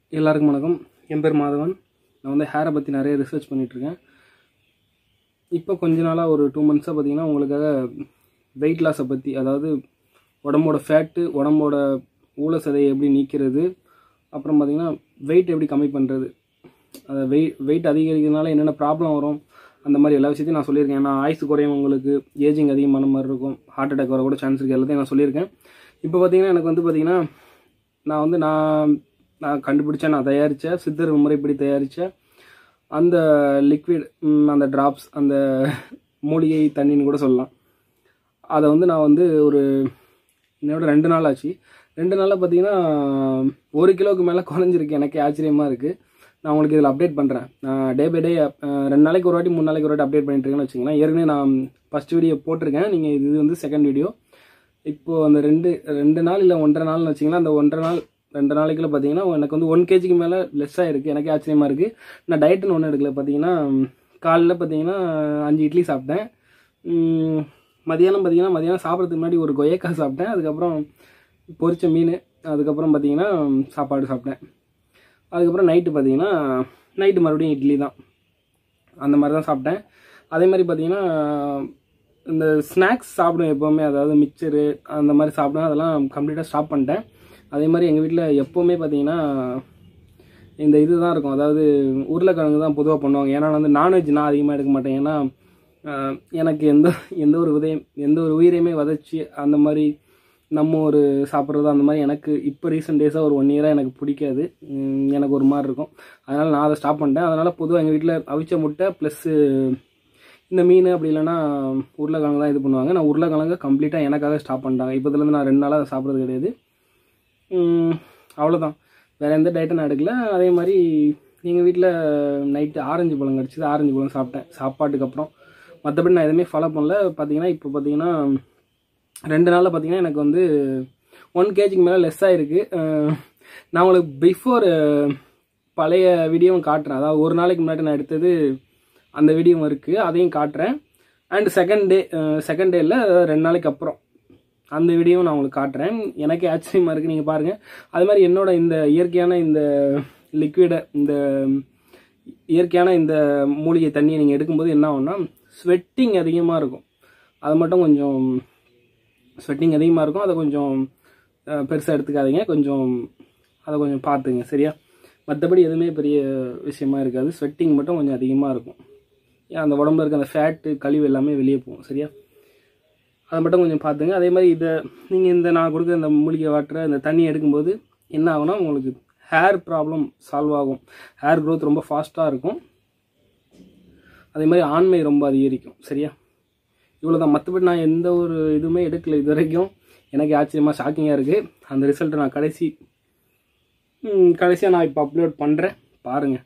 எல்லாருக்கும் வணக்கம் என் பேர் மாதவன் நான் வந்து ஹேரை பற்றி நிறைய ரிசர்ச் பண்ணிகிட்ருக்கேன் இப்போ கொஞ்ச நாளாக ஒரு டூ மந்த்ஸாக பார்த்தீங்கன்னா உங்களுக்காக வெயிட் லாஸை பற்றி அதாவது உடம்போட ஃபேட்டு உடம்போட ஊழ சதையை எப்படி நீக்கிறது அப்புறம் பார்த்தீங்கன்னா வெயிட் எப்படி கம்மி பண்ணுறது அதை வெயிட் வெயிட் அதிகரிக்கிறதுனால என்னென்ன ப்ராப்ளம் வரும் அந்த மாதிரி எல்லா விஷயத்தையும் நான் சொல்லியிருக்கேன் ஏன்னா ஆயுசு குறையும் உங்களுக்கு ஏஜிங் அதிகமான மாதிரி இருக்கும் ஹார்ட் அட்டாக் வர கூட சான்ஸ் இருக்குது எல்லாத்தையும் நான் சொல்லியிருக்கேன் இப்போ பார்த்தீங்கன்னா எனக்கு வந்து பார்த்தீங்கன்னா நான் வந்து நான் நான் கண்டுபிடிச்சேன் நான் தயாரித்தேன் சித்தர் முறைப்படி தயாரித்த அந்த லிக்விட் அந்த ட்ராப்ஸ் அந்த மூலிகை தண்ணின்னு கூட சொல்லலாம் அதை வந்து நான் வந்து ஒரு என்னோட ரெண்டு நாள் ஆச்சு ரெண்டு நாளில் பார்த்தீங்கன்னா ஒரு கிலோவுக்கு மேலே குறைஞ்சிருக்கு எனக்கே ஆச்சரியமாக இருக்குது நான் உங்களுக்கு இதில் அப்டேட் பண்ணுறேன் டே பை டே ரெண்டு நாளைக்கு ஒரு வாட்டி மூணு நாளைக்கு ஒரு வாட்டி அப்டேட் பண்ணிட்டு இருக்கேன்னு வச்சுங்களேன் ஏற்கனவே நான் ஃபஸ்ட் வீடியோ போட்டிருக்கேன் நீங்கள் இது வந்து செகண்ட் வீடியோ இப்போது அந்த ரெண்டு ரெண்டு நாள் இல்லை ஒன்றரை நாள்னு வச்சிங்களேன் அந்த ஒன்றரை நாள் ரெண்டு நாளைக்குள்ள பார்த்தீங்கன்னா எனக்கு வந்து ஒன் கேஜிக்கு மேலே லெஸ் ஆகிருக்கு எனக்கே ஆச்சரியமாக இருக்குது நான் டயட்டுன்னு ஒன்றும் எடுக்கல பார்த்தீங்கன்னா காலைல பார்த்தீங்கன்னா அஞ்சு இட்லி சாப்பிட்டேன் உம், மதியானம் பார்த்தீங்கன்னா மதியானம் சாப்பிட்றதுக்கு முன்னாடி ஒரு கொய்யக்காய் சாப்பிட்டேன் அதுக்கப்புறம் பொரிச்ச மீன் அதுக்கப்புறம் பார்த்தீங்கன்னா சாப்பாடு சாப்பிட்டேன் அதுக்கப்புறம் நைட்டு பார்த்தீங்கன்னா நைட்டு மறுபடியும் இட்லி தான் அந்த மாதிரி தான் சாப்பிட்டேன் அதே மாதிரி பார்த்தீங்கன்னா இந்த ஸ்நாக்ஸ் சாப்பிடுவேன் எப்போவுமே அதாவது மிக்சரு அந்த மாதிரி சாப்பிடுவேன் அதெல்லாம் கம்ப்ளீட்டாக ஸ்டாப் பண்ணிட்டேன் அதே மாதிரி எங்கள் வீட்டில் எப்போவுமே பார்த்தீங்கன்னா இந்த இது தான் இருக்கும் அதாவது உருளைக்கிழங்கு தான் பொதுவாக பண்ணுவாங்க ஏன்னா வந்து நான்வெஜ் நான் அதிகமாக எடுக்க மாட்டேன் ஏன்னா ஆஹ், எனக்கு எந்த எந்த ஒரு உதயம் எந்த ஒரு உயிரையுமே வதச்சி அந்த மாதிரி நம்ம ஒரு சாப்பிட்றது அந்த மாதிரி எனக்கு இப்போ ரீசெண்ட் டேஸாக ஒரு ஒன் இயராக எனக்கு பிடிக்காது உம், எனக்கு ஒரு மாதிரி இருக்கும் அதனால் நான் அதை ஸ்டாப் பண்ணிட்டேன் அதனால் பொதுவாக எங்கள் வீட்டில் அவிச்ச முட்டை ப்ளஸ்ஸு இந்த மீன் அப்படி இல்லைன்னா உருளைக்கிழங்கு தான் இது பண்ணுவாங்க நான் உருளைக்கிழங்கு கம்ப்ளீட்டாக எனக்காக ஸ்டாப் பண்ணிட்டாங்க இப்போதுலேருந்து நான் ரெண்டு நாளாக அதை சாப்பிட்றது கிடையாது உம், அவ்வளோதான் வேறு எந்த டயட்டும் நான் எடுக்கல அதே மாதிரி எங்கள் வீட்டில் நைட்டு ஆரஞ்சு பழம் கிடச்சிது ஆரஞ்சு பழம் சாப்பிட்டேன் சாப்பாட்டுக்கு அப்புறம் மற்றபடி நான் எதுவுமே ஃபாலோ பண்ணல பார்த்தீங்கன்னா இப்போ பார்த்தீங்கன்னா ரெண்டு நாளில் பார்த்தீங்கன்னா எனக்கு வந்து ஒன் கேஜிக்கு மேலே லெஸ் ஆகிருக்கு நான் உங்களுக்கு பிஃபோர் பழைய வீடியோவும் காட்டுறேன் அதாவது ஒரு நாளைக்கு முன்னாடி நான் எடுத்தது அந்த வீடியோவும் இருக்குது அதையும் காட்டுறேன் அண்ட் செகண்ட் டே செகண்ட் டேயில் ரெண்டு நாளைக்கு அப்புறம் அந்த வீடியோவும் நான் உங்களுக்கு காட்டுறேன் எனக்கே ஆச்சரியமாக இருக்குது நீங்கள் பாருங்கள் அது மாதிரி என்னோட இந்த இயற்கையான இந்த லிக்விடை இந்த இயற்கையான இந்த மூலிகை தண்ணியை நீங்கள் எடுக்கும்போது என்ன ஆகும்னா ஸ்வெட்டிங் அதிகமாக இருக்கும் அது மட்டும் கொஞ்சம் ஸ்வெட்டிங் அதிகமாக இருக்கும் அதை கொஞ்சம் பெருசாக எடுத்துக்காதீங்க கொஞ்சம் அதை கொஞ்சம் பார்த்துங்க சரியா மற்றபடி எதுவுமே பெரிய விஷயமா இருக்காது ஸ்வெட்டிங் மட்டும் கொஞ்சம் அதிகமாக இருக்கும் ஏன் அந்த உடம்புல இருக்க அந்த ஃபேட்டு கழிவு எல்லாமே வெளியே போகும் சரியா அதை மட்டும் கொஞ்சம் பார்த்துங்க அதே மாதிரி இதை நீங்கள் இந்த நான் கொடுக்குற இந்த மூலிகை வாட்டரை இந்த தண்ணி எடுக்கும்போது என்ன ஆகும்னா உங்களுக்கு ஹேர் ப்ராப்ளம் சால்வ் ஆகும் ஹேர் growth ரொம்ப ஃபாஸ்ட்டாக இருக்கும் அதே மாதிரி ஆண்மை ரொம்ப அதிகரிக்கும் சரியா இவ்வளோ தான் மற்றபடி நான் எந்த ஒரு இதுவுமே எடுக்கல இது வரைக்கும் எனக்கு ஆச்சரியமாக ஷாக்கிங்காக இருக்குது அந்த ரிசல்ட்டை நான் கடைசி கடைசியாக நான் இப்போ அப்லோட் பண்ணுறேன் பாருங்கள்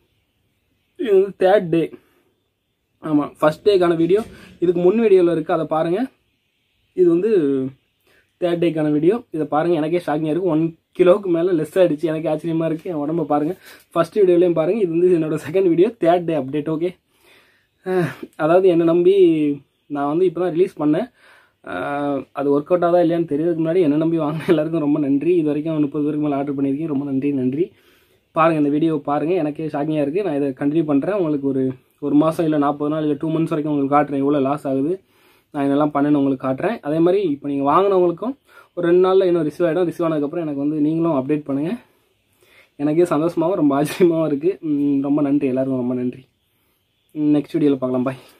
இது வந்து தேர்ட் டே ஆமாம் ஃபஸ்ட் டேக்கான வீடியோ இதுக்கு முன் வீடியோவில் இருக்குது அதை பாருங்கள் இது வந்து தேர்ட் டேக்கான வீடியோ இதை பாருங்கள் எனக்கே ஷாக்கிங்காக இருக்குது ஒன் கிலோவுக்கு மேலே லெஸ் ஆகிடுச்சு எனக்கு ஆச்சரியமாக இருக்குது என் உடம்ப பாருங்கள் ஃபஸ்ட் வீடியோலையும் பாருங்கள் இது வந்து என்னோட second video third day update okay அதாவது என்னை நம்பி நான் வந்து இப்போ தான் ரிலீஸ் பண்ணேன் அஹ், அது ஒர்க் அவுட் ஆதா இல்லையான்னு தெரியறதுக்கு முன்னாடி என்னை நம்பி வாங்கின எல்லாருக்கும் ரொம்ப நன்றி இது வரைக்கும் முப்பது பேருக்கு மேலே ஆர்டர் பண்ணியிருக்கீங்க ரொம்ப நன்றி நன்றி பாருங்கள் இந்த வீடியோ பாருங்கள் எனக்கே ஷாக்கிங்காக இருக்குது நான் இதை கண்டினியூ பண்ணுறேன் உங்களுக்கு ஒரு ஒரு மாதம் இல்லை நாற்பது நாள் இல்லை டூ மந்த்ஸ் வரைக்கும் உங்களுக்கு காட்டுறேன் எவ்வளோ லாஸ் ஆகுது நான் இதெல்லாம் பண்ணேன்னு உங்களுக்கு காட்டுறேன் அதே மாதிரி இப்போ நீங்கள் வாங்கினவங்களுக்கும் ஒரு ரெண்டு நாளில் இன்னும் ரிசீவ் ஆகிடும் ரிசீவ் ஆனதுக்கப்புறம் எனக்கு வந்து நீங்களும் அப்டேட் பண்ணுங்கள் எனக்கே சந்தோஷமாகவும் ரொம்ப ஆச்சரியமாகவும் இருக்குது ரொம்ப நன்றி எல்லாருக்கும் ரொம்ப நன்றி நெக்ஸ்ட் வீடியோவில் பார்க்கலாம் பாய்